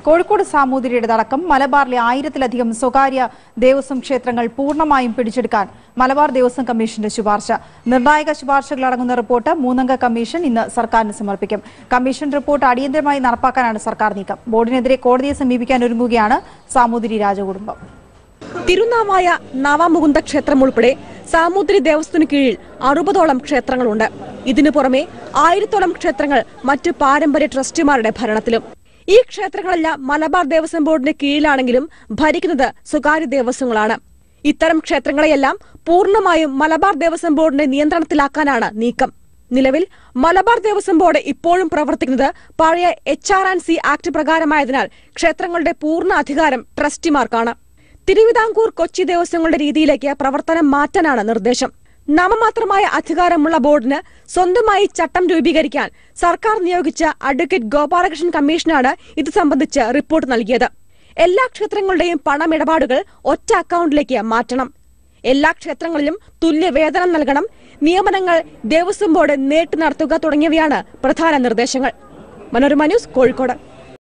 കോഴിക്കോട് സാമൂതിരിയുടെ അടക്കം മലബാറിലെ ആയിരത്തിലധികം സ്വകാര്യ ദേവസ്വം ക്ഷേത്രങ്ങൾ പൂർണ്ണമായും പിടിച്ചെടുക്കാൻ മലബാർ ദേവസ്വം കമ്മീഷന്റെ ശുപാർശ നിർണായക ശുപാർശകൾ അടങ്ങുന്ന റിപ്പോർട്ട് മൂന്നംഗ കമ്മീഷൻ ഇന്ന് സർക്കാരിന് സമർപ്പിക്കും കമ്മീഷൻ റിപ്പോർട്ട് അടിയന്തരമായി നടപ്പാക്കാനാണ് സർക്കാർ നീക്കം ബോർഡിനെതിരെ കോടതിയെ സമീപിക്കാൻ ഒരുങ്ങുകയാണ് സാമൂതിരി രാജകുടുംബം തിരുനാവായ നവമുകുന്ദ ക്ഷേത്രം ഉൾപ്പെടെ സാമൂതിരി ദേവസ്വത്തിനു കീഴിൽ അറുപതോളം ക്ഷേത്രങ്ങളുണ്ട് ഇതിനു പുറമെ ആയിരത്തോളം ക്ഷേത്രങ്ങൾ മറ്റ് പാരമ്പര്യ ട്രസ്റ്റിമാരുടെ ഭരണത്തിലും ഈ ക്ഷേത്രങ്ങളെല്ലാം മലബാർ ദേവസ്വം ബോർഡിന് കീഴിലാണെങ്കിലും ഭരിക്കുന്നത് സ്വകാര്യ ദേവസ്വങ്ങളാണ് ഇത്തരം ക്ഷേത്രങ്ങളെയെല്ലാം പൂർണ്ണമായും മലബാർ ദേവസ്വം ബോർഡിന്റെ നിയന്ത്രണത്തിലാക്കാനാണ് നീക്കം നിലവിൽ മലബാർ ദേവസ്വം ബോർഡ് ഇപ്പോഴും പ്രവർത്തിക്കുന്നത് പഴയ H R and C act പ്രകാരമായതിനാൽ ക്ഷേത്രങ്ങളുടെ പൂർണ്ണ അധികാരം ട്രസ്റ്റിമാർക്കാണ് തിരുവിതാംകൂർ കൊച്ചി ദേവസ്വങ്ങളുടെ രീതിയിലേക്ക് പ്രവർത്തനം മാറ്റാനാണ് നിർദ്ദേശം നാമമാത്രമായ അധികാരമുള്ള ബോർഡിന് സ്വന്തമായി ചട്ടം രൂപീകരിക്കാൻ സർക്കാർ നിയോഗിച്ച അഡ്വക്കേറ്റ് ഗോപാലകൃഷ്ണൻ കമ്മീഷനാണ് ഇത് സംബന്ധിച്ച് റിപ്പോർട്ട് നൽകിയത് എല്ലാ ക്ഷേത്രങ്ങളുടെയും പണമിടപാടുകൾ ഒറ്റ അക്കൗണ്ടിലേക്ക് മാറ്റണം എല്ലാ ക്ഷേത്രങ്ങളിലും തുല്യ വേതനം നൽകണം നിയമനങ്ങൾ ദേവസ്വം ബോർഡ് നേരിട്ട് നടത്തുക തുടങ്ങിയവയാണ് പ്രധാന നിർദ്ദേശങ്ങൾ മനോരമ ന്യൂസ് കോഴിക്കോട്